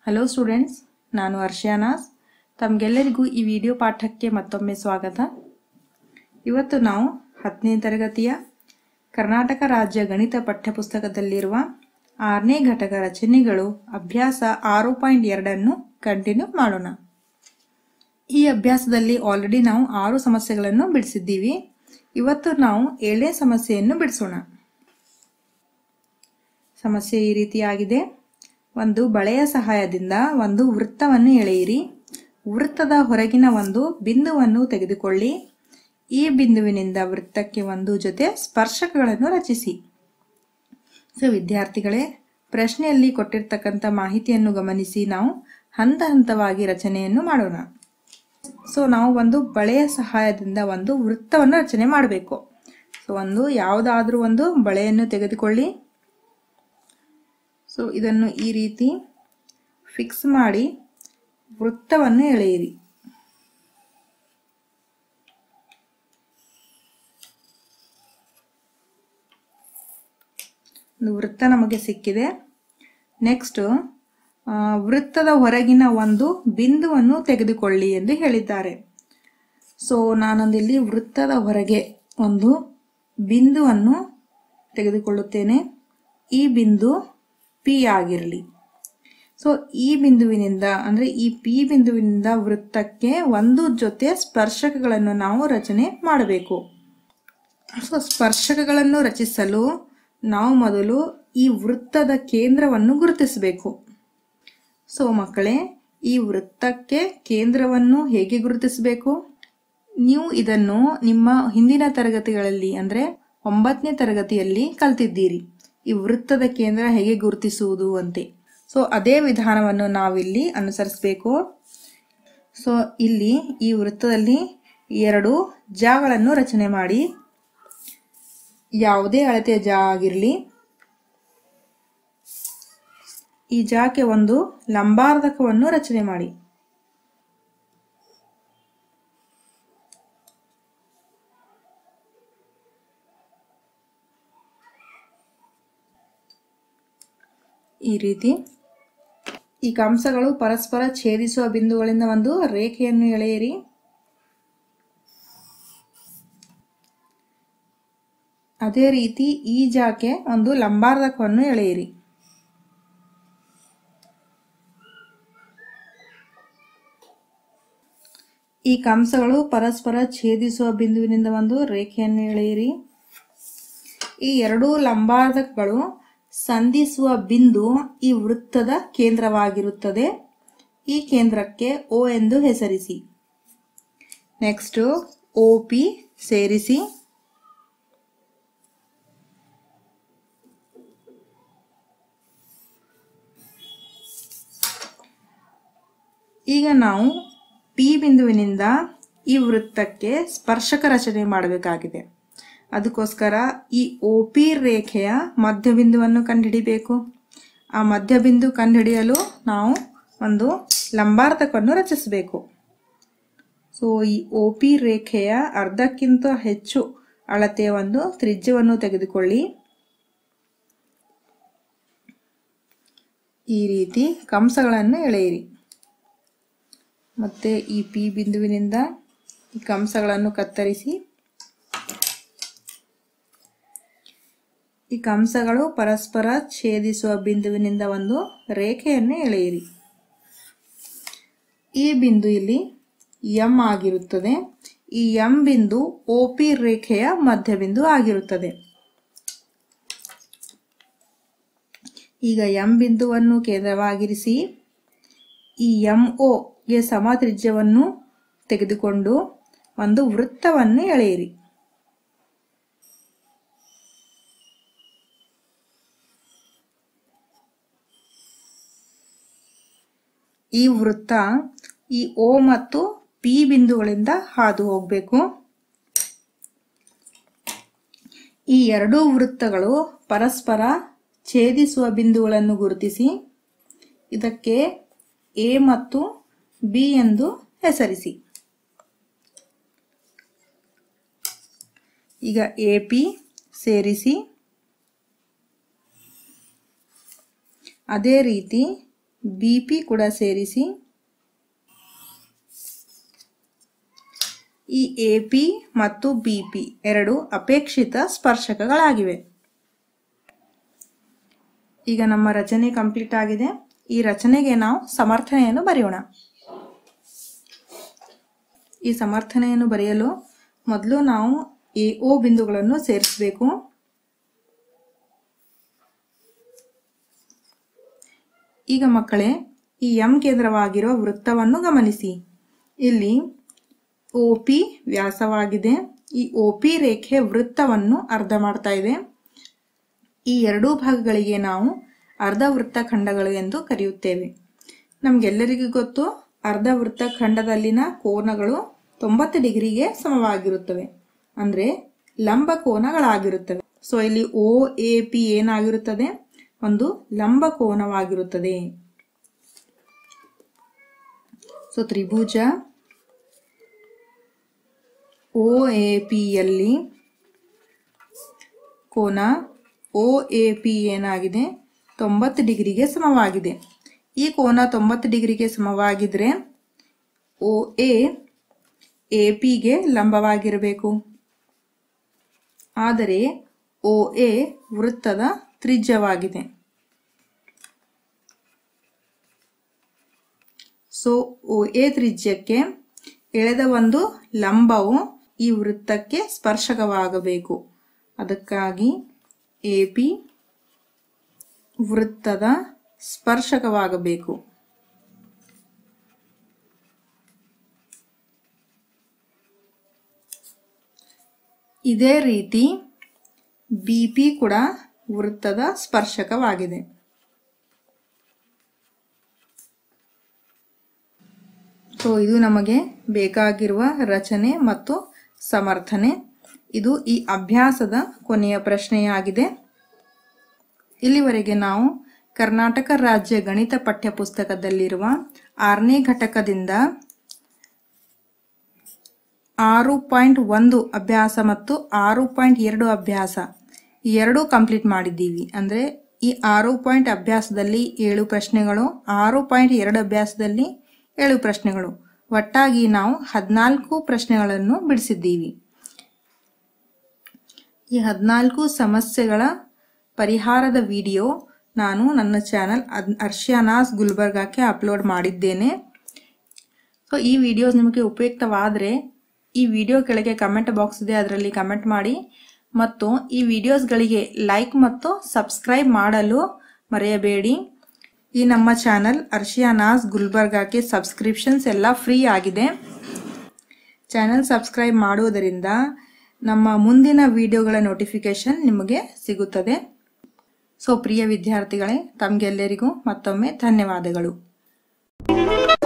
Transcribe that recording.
hello students ನಾನು ಹರ್ಷಿಯಾನಾಸ್ ತಮಗೆಲ್ಲರಿಗೂ ಈ ವಿಡಿಯೋ ಪಾಠಕ್ಕೆ ಮತ್ತೊಮ್ಮೆ ಸ್ವಾಗತ ಇವತ್ತು ನಾವು ಹತ್ತನೇ ತರಗತಿಯ ಕರ್ನಾಟಕ ರಾಜ್ಯ ಗಣಿತ ಪಠ್ಯಪುಸ್ತಕದಲ್ಲಿರುವ ಆರನೇ ಘಟಕ ರಚನೆಗಳು ಅಭ್ಯಾಸ ಆರು ಪಾಯಿಂಟ್ ಎರಡನ್ನು ಕಂಟಿನ್ಯೂ ಮಾಡೋಣ ಈ ಅಭ್ಯಾಸದಲ್ಲಿ ಆಲ್ರೆಡಿ ನಾವು ಆರು ಸಮಸ್ಯೆಗಳನ್ನು ಬಿಡಿಸಿದ್ದೀವಿ ಇವತ್ತು ನಾವು ಏಳನೇ ಸಮಸ್ಯೆಯನ್ನು ಬಿಡಿಸೋಣ ಸಮಸ್ಯೆ ಈ ರೀತಿಯಾಗಿದೆ ಒಂದು ಬಳೆಯ ಸಹಾಯದಿಂದ ಒಂದು ವೃತ್ತವನ್ನು ಎಳೆಯಿರಿ ವೃತ್ತದ ಹೊರಗಿನ ಒಂದು ಬಿಂದುವನ್ನು ತೆಗೆದುಕೊಳ್ಳಿ ಈ ಬಿಂದುವಿನಿಂದ ವೃತ್ತಕ್ಕೆ ಒಂದು ಜೊತೆ ಸ್ಪರ್ಶಕಗಳನ್ನು ರಚಿಸಿ ಸೊ ವಿದ್ಯಾರ್ಥಿಗಳೇ ಪ್ರಶ್ನೆಯಲ್ಲಿ ಕೊಟ್ಟಿರ್ತಕ್ಕಂಥ ಮಾಹಿತಿಯನ್ನು ಗಮನಿಸಿ ನಾವು ಹಂತ ಹಂತವಾಗಿ ರಚನೆಯನ್ನು ಮಾಡೋಣ ಸೊ ನಾವು ಒಂದು ಬಳೆಯ ಸಹಾಯದಿಂದ ಒಂದು ವೃತ್ತವನ್ನು ರಚನೆ ಮಾಡಬೇಕು ಸೊ ಒಂದು ಯಾವುದಾದ್ರೂ ಒಂದು ಬಳೆಯನ್ನು ತೆಗೆದುಕೊಳ್ಳಿ ಸೊ ಇದನ್ನು ಈ ರೀತಿ ಫಿಕ್ಸ್ ಮಾಡಿ ವೃತ್ತವನ್ನು ಎಳೆಯಿರಿ ಒಂದು ವೃತ್ತ ನಮಗೆ ಸಿಕ್ಕಿದೆ ನೆಕ್ಸ್ಟ್ ವೃತ್ತದ ಹೊರಗಿನ ಒಂದು ಬಿಂದುವನ್ನು ತೆಗೆದುಕೊಳ್ಳಿ ಎಂದು ಹೇಳಿದ್ದಾರೆ ಸೊ ನಾನೊಂದಿಲ್ಲಿ ವೃತ್ತದ ಹೊರಗೆ ಒಂದು ಬಿಂದುವನ್ನು ತೆಗೆದುಕೊಳ್ಳುತ್ತೇನೆ ಈ ಬಿಂದು ಪಿ ಆಗಿರಲಿ ಸೊ ಈ ಬಿಂದುವಿನಿಂದ ಅಂದರೆ ಈ ಪಿ ಬಿಂದುವಿನಿಂದ ವೃತ್ತಕ್ಕೆ ಒಂದು ಜೊತೆ ಸ್ಪರ್ಶಕಗಳನ್ನು ನಾವು ರಚನೆ ಮಾಡಬೇಕು ಸೊ ಸ್ಪರ್ಶಕಗಳನ್ನು ರಚಿಸಲು ನಾವು ಮೊದಲು ಈ ವೃತ್ತದ ಕೇಂದ್ರವನ್ನು ಗುರುತಿಸಬೇಕು ಸೊ ಮಕ್ಕಳೇ ಈ ವೃತ್ತಕ್ಕೆ ಕೇಂದ್ರವನ್ನು ಹೇಗೆ ಗುರುತಿಸಬೇಕು ನೀವು ಇದನ್ನು ನಿಮ್ಮ ಹಿಂದಿನ ತರಗತಿಗಳಲ್ಲಿ ಅಂದರೆ ಒಂಬತ್ತನೇ ತರಗತಿಯಲ್ಲಿ ಕಲ್ತಿದ್ದೀರಿ ಈ ವೃತ್ತದ ಕೇಂದ್ರ ಹೇಗೆ ಗುರುತಿಸುವುದು ಅಂತೆ ಸೊ ಅದೇ ವಿಧಾನವನ್ನು ನಾವಿಲ್ಲಿ ಅನುಸರಿಸಬೇಕು ಸೊ ಇಲ್ಲಿ ಈ ವೃತ್ತದಲ್ಲಿ ಎರಡು ಜಾಗಳನ್ನು ರಚನೆ ಮಾಡಿ ಯಾವುದೇ ಅಳತೆಯ ಜಾ ಆಗಿರಲಿ ಈ ಜಾಕ್ಕೆ ಒಂದು ಲಂಬಾರ್ಧಕವನ್ನು ರಚನೆ ಮಾಡಿ ಈ ರೀತಿ ಈ ಕಂಸಗಳು ಪರಸ್ಪರ ಛೇದಿಸುವ ಬಿಂದುಗಳಿಂದ ಒಂದು ರೇಖೆಯನ್ನು ಎಳೆಯಿರಿ ಅದೇ ರೀತಿ ಈ ಜಾಕೆ ಒಂದು ಲಂಬಾರ್ಧಕವನ್ನು ಎಳೆಯಿರಿ ಈ ಕಂಸಗಳು ಪರಸ್ಪರ ಛೇದಿಸುವ ಬಿಂದುವಿನಿಂದ ಒಂದು ರೇಖೆಯನ್ನು ಎಳೆಯಿರಿ ಈ ಎರಡೂ ಲಂಬಾರ್ಧಕಗಳು ಸಂಧಿಸುವ ಬಿಂದು ಈ ವೃತ್ತದ ಕೇಂದ್ರವಾಗಿರುತ್ತದೆ ಈ ಕೇಂದ್ರಕ್ಕೆ ಓ ಎಂದು ಹೆಸರಿಸಿ ನೆಕ್ಸ್ಟ್ ಒ ಪಿ ಸೇರಿಸಿ ಈಗ ನಾವು ಪಿ ಬಿಂದುವಿನಿಂದ ಈ ವೃತ್ತಕ್ಕೆ ಸ್ಪರ್ಶಕ ರಚನೆ ಮಾಡಬೇಕಾಗಿದೆ ಅದಕ್ಕೋಸ್ಕರ ಈ ಒ ಪಿ ರೇಖೆಯ ಮಧ್ಯಬಿಂದುವನ್ನು ಕಂಡುಹಿಡಿಬೇಕು ಆ ಮಧ್ಯಬಿಂದು ಕಂಡುಹಿಡಿಯಲು ನಾವು ಒಂದು ಲಂಬಾರ್ಧಕವನ್ನು ರಚಿಸಬೇಕು ಸೊ ಈ ಒ ಪಿ ರೇಖೆಯ ಅರ್ಧಕ್ಕಿಂತ ಹೆಚ್ಚು ಅಳತೆಯ ಒಂದು ತ್ರಿಜ್ಯವನ್ನು ತೆಗೆದುಕೊಳ್ಳಿ ಈ ರೀತಿ ಕಂಸಗಳನ್ನು ಎಳೆಯಿರಿ ಮತ್ತು ಈ ಪಿ ಬಿಂದುವಿನಿಂದ ಈ ಕಂಸಗಳನ್ನು ಕತ್ತರಿಸಿ ಈ ಕಂಸಗಳು ಪರಸ್ಪರ ಛೇದಿಸುವ ಬಿಂದುವಿನಿಂದ ಒಂದು ರೇಖೆಯನ್ನು ಎಳೆಯಿರಿ ಈ ಬಿಂದು ಇಲ್ಲಿ ಎಂ ಆಗಿರುತ್ತದೆ ಈ ಎಂ ಬಿಂದು ಒ ಪಿ ರೇಖೆಯ ಮಧ್ಯಬಿಂದು ಆಗಿರುತ್ತದೆ ಈಗ ಎಂ ಬಿಂದುವನ್ನು ಕೇಂದ್ರವಾಗಿರಿಸಿ ಈ ಎಂ ಗೆ ಸಮ ತ್ರಿಜ್ಯವನ್ನು ತೆಗೆದುಕೊಂಡು ಒಂದು ವೃತ್ತವನ್ನು ಎಳೆಯಿರಿ ಈ ವೃತ್ತ ಈ ಓ ಮತ್ತು ಪಿ ಬಿಂದುಗಳಿಂದ ಹಾದು ಹೋಗಬೇಕು ಈ ಎರಡೂ ವೃತ್ತಗಳು ಪರಸ್ಪರ ಛೇದಿಸುವ ಬಿಂದುಗಳನ್ನು ಗುರುತಿಸಿ ಇದಕ್ಕೆ ಎ ಮತ್ತು ಬಿ ಎಂದು ಹೆಸರಿಸಿ ಈಗ ಎ ಪಿ ಸೇರಿಸಿ ಅದೇ ರೀತಿ ಬಿ ಪಿ ಕೂಡ ಸೇರಿಸಿ ಈ ಎ ಪಿ ಮತ್ತು ಬಿ ಪಿ ಎರಡು ಅಪೇಕ್ಷಿತ ಸ್ಪರ್ಶಕಗಳಾಗಿವೆ ಈಗ ನಮ್ಮ ರಚನೆ ಕಂಪ್ಲೀಟ್ ಆಗಿದೆ ಈ ರಚನೆಗೆ ನಾವು ಸಮರ್ಥನೆಯನ್ನು ಬರೆಯೋಣ ಈ ಸಮರ್ಥನೆಯನ್ನು ಬರೆಯಲು ಮೊದಲು ನಾವು ಎ ಓ ಬಿಂದುಗಳನ್ನು ಸೇರಿಸಬೇಕು ಈಗ ಮಕ್ಕಳೇ ಈ ಎಂ ಕೇಂದ್ರವಾಗಿರುವ ವೃತ್ತವನ್ನು ಗಮನಿಸಿ ಇಲ್ಲಿ ಒ ಪಿ ವ್ಯಾಸವಾಗಿದೆ ಈ ಒ ಪಿ ರೇಖೆ ವೃತ್ತವನ್ನು ಅರ್ಧ ಮಾಡ್ತಾ ಇದೆ ಈ ಎರಡೂ ಭಾಗಗಳಿಗೆ ನಾವು ಅರ್ಧ ವೃತ್ತಖಂಡಗಳು ಎಂದು ಕರೆಯುತ್ತೇವೆ ನಮಗೆಲ್ಲರಿಗೂ ಗೊತ್ತು ಅರ್ಧ ವೃತ್ತಖಂಡದಲ್ಲಿನ ಕೋನಗಳು ತೊಂಬತ್ತು ಡಿಗ್ರಿಗೆ ಸಮವಾಗಿರುತ್ತವೆ ಅಂದರೆ ಲಂಬ ಕೋನಗಳಾಗಿರುತ್ತವೆ ಸೊ ಇಲ್ಲಿ ಒ ಎ ಪಿ ಏನಾಗಿರುತ್ತದೆ ಒಂದು ಲಂಬ ಕೋನವಾಗಿರುತ್ತದೆ ಸೊ ತ್ರಿಭುಜ ಒ ಎ ಪಿಯಲ್ಲಿ ಕೋನ ಒ ಎ ಪಿ ಏನಾಗಿದೆ ತೊಂಬತ್ತು ಡಿಗ್ರಿಗೆ ಸಮವಾಗಿದೆ ಈ ಕೋನ ತೊಂಬತ್ತು ಡಿಗ್ರಿಗೆ ಸಮವಾಗಿದ್ರೆ ಒ ಎ ಎ ಪಿಗೆ ಲಂಬವಾಗಿರಬೇಕು ಆದರೆ ಒ ಎ ವೃತ್ತದ ತ್ರಿಜ್ಯವಾಗಿದೆ ಸೊ ಒ ಎ ತ್ರಿಜ್ಯಕ್ಕೆ ಎಳೆದ ಒಂದು ಲಂಬವು ಈ ವೃತ್ತಕ್ಕೆ ಸ್ಪರ್ಶಕವಾಗಬೇಕು ಅದಕ್ಕಾಗಿ ಎ ಪಿ ವೃತ್ತದ ಸ್ಪರ್ಶಕವಾಗಬೇಕು ಇದೇ ರೀತಿ ಬಿ ಪಿ ಕೂಡ ವೃತ್ತದ ಸ್ಪರ್ಶಕವಾಗಿದೆ ಸೊ ಇದು ನಮಗೆ ಬೇಕಾಗಿರುವ ರಚನೆ ಮತ್ತು ಸಮರ್ಥನೆ ಇದು ಈ ಅಭ್ಯಾಸದ ಕೊನೆಯ ಪ್ರಶ್ನೆಯಾಗಿದೆ ಇಲ್ಲಿವರೆಗೆ ನಾವು ಕರ್ನಾಟಕ ರಾಜ್ಯ ಗಣಿತ ಪಠ್ಯಪುಸ್ತಕದಲ್ಲಿರುವ ಆರನೇ ಘಟಕದಿಂದ ಆರು ಪಾಯಿಂಟ್ ಒಂದು ಅಭ್ಯಾಸ ಮತ್ತು ಆರು ಪಾಯಿಂಟ್ ಎರಡು ಅಭ್ಯಾಸ ಈ ಎರಡೂ ಕಂಪ್ಲೀಟ್ ಮಾಡಿದ್ದೀವಿ ಅಂದರೆ ಈ ಆರು ಪಾಯಿಂಟ್ ಅಭ್ಯಾಸದಲ್ಲಿ ಏಳು ಪ್ರಶ್ನೆಗಳು ಆರು ಪಾಯಿಂಟ್ ಎರಡು ಅಭ್ಯಾಸದಲ್ಲಿ ಏಳು ಪ್ರಶ್ನೆಗಳು ಒಟ್ಟಾಗಿ ನಾವು ಹದಿನಾಲ್ಕು ಪ್ರಶ್ನೆಗಳನ್ನು ಬಿಡಿಸಿದ್ದೀವಿ ಈ ಹದಿನಾಲ್ಕು ಸಮಸ್ಯೆಗಳ ಪರಿಹಾರದ ವಿಡಿಯೋ ನಾನು ನನ್ನ ಚಾನಲ್ ಅರ್ಷಿಯಾನಾಸ್ ಗುಲ್ಬರ್ಗಾಕ್ಕೆ ಅಪ್ಲೋಡ್ ಮಾಡಿದ್ದೇನೆ ಸೊ ಈ ವಿಡಿಯೋಸ್ ನಿಮಗೆ ಉಪಯುಕ್ತವಾದರೆ ಈ ವಿಡಿಯೋ ಕೆಳಗೆ ಕಮೆಂಟ್ ಬಾಕ್ಸ್ ಇದೆ ಅದರಲ್ಲಿ ಕಮೆಂಟ್ ಮಾಡಿ ಮತ್ತು ಈ ವಿಡಿಯೋಸ್ಗಳಿಗೆ ಲೈಕ್ ಮತ್ತು ಸಬ್ಸ್ಕ್ರೈಬ್ ಮಾಡಲು ಮರೆಯಬೇಡಿ ಈ ನಮ್ಮ ಚಾನಲ್ ಅರ್ಷಿಯಾನಾಸ್ ಗುಲ್ಬರ್ಗಾಕ್ಕೆ ಸಬ್ಸ್ಕ್ರಿಪ್ಷನ್ಸ್ ಎಲ್ಲ ಫ್ರೀ ಆಗಿದೆ ಚಾನಲ್ ಸಬ್ಸ್ಕ್ರೈಬ್ ಮಾಡುವುದರಿಂದ ನಮ್ಮ ಮುಂದಿನ ವಿಡಿಯೋಗಳ ನೋಟಿಫಿಕೇಶನ್ ನಿಮಗೆ ಸಿಗುತ್ತದೆ ಸೊ ಪ್ರಿಯ ವಿದ್ಯಾರ್ಥಿಗಳೇ ತಮಗೆಲ್ಲರಿಗೂ ಮತ್ತೊಮ್ಮೆ ಧನ್ಯವಾದಗಳು